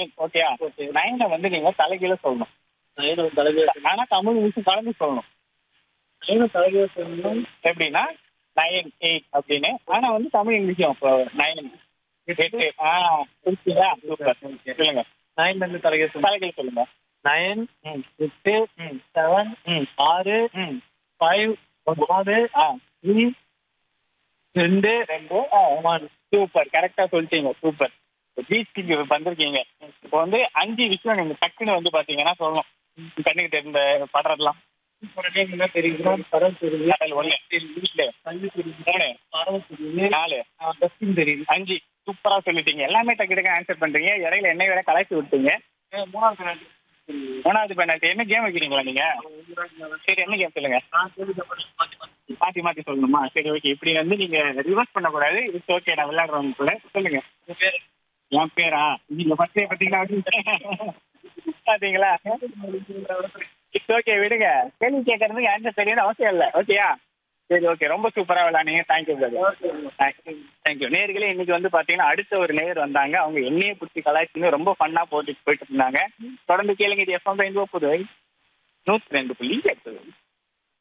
Nine ஓகேயா நைனை வந்து நீங்க தலைகீழ சொல்லணும் நைன் தலைகீழ ஆனா தமிழ் இங்கிலீஷ் கலந்து சொல்லணும் நைன் தலைகீழ சொல்லணும் எப்படின்னா நைன் எயிட் அப்படின்னு ஆனா வந்து தமிழ் இங்கிலீஷும் இப்போ நைன் எட்டு ஆ புரிச்சுதா சூப்பர் சொல்லுங்க நைன் வந்து தலைகீழ சொல்லணும் தலைகீழ சொல்லுங்க நைன் ம் எட்டு ம் செவன் ம் ஆறு ம் ஃபைவ் நாலு ஆ த்ரீ ரெண்டு ரெண்டு ஒன் சூப்பர் கரெக்டா சொல்லிட்டீங்க சூப்பர் பீச்சுக்கு வந்திருக்கீங்க இப்போ வந்து அஞ்சு விஷயம் நீங்க டக்குன்னு வந்து பாத்தீங்கன்னா சொல்லணும் கண்ணுக்கு தெரிந்த படுறதெல்லாம் என்ன தெரியுதுன்னா படம் தெரியுது கடல் ஒண்ணு வீட்டுல தண்ணி தெரியுது மூணு படம் தெரியுது நாலு டஸ்டின் தெரியுது அஞ்சு சூப்பரா சொல்லிட்டீங்க எல்லாமே டக்கு டக்கு ஆன்சர் பண்றீங்க இடையில என்னை வேற கலாய்ச்சி விட்டீங்க மூணாவது penalty தெரியுது. மூணாவது பெனால்ட்டி என்ன கேம் வைக்கிறீங்களா நீங்க சரி என்ன கேம் சொல்லுங்க நான் கேள்விப்பட்ட மாத்தி மாத்தி. மாத்தி மாத்தி சொல்லணுமா சரி ஓகே இப்படி வந்து நீங்க ரிவர்ஸ் பண்ணக்கூடாது இட்ஸ் ஓகே நான் விளையாடுறவங்க கூட சொல்லுங்க உங்க பேரு? என் பேரா நீங்க ஃபர்ஸ்டே பாத்தீங்களா பாத்தீங்களா இட்ஸ் ஓகே விடுங்க கேள்வி கேட்கறதுக்கு ஆன்சர் தெரியணும் அவசியம் இல்லை ஓகேயா சரி ஓகே ரொம்ப சூப்பரா விளையாடுங்க தேங்க்யூ பிரதர் தேங்க்யூ நேர்களே இன்னைக்கு வந்து பாத்தீங்கன்னா அடுத்த ஒரு நேயர் வந்தாங்க அவங்க என்னையே பிடிச்சி கலாய்ச்சின்னு ரொம்ப ஃபன்னா போட்டு போயிட்டு இருந்தாங்க தொடர்ந்து கேளுங்க இது எஃப்எம் ரெண்டு புதுவை நூத்தி ரெண்டு புள்ளி எட்டு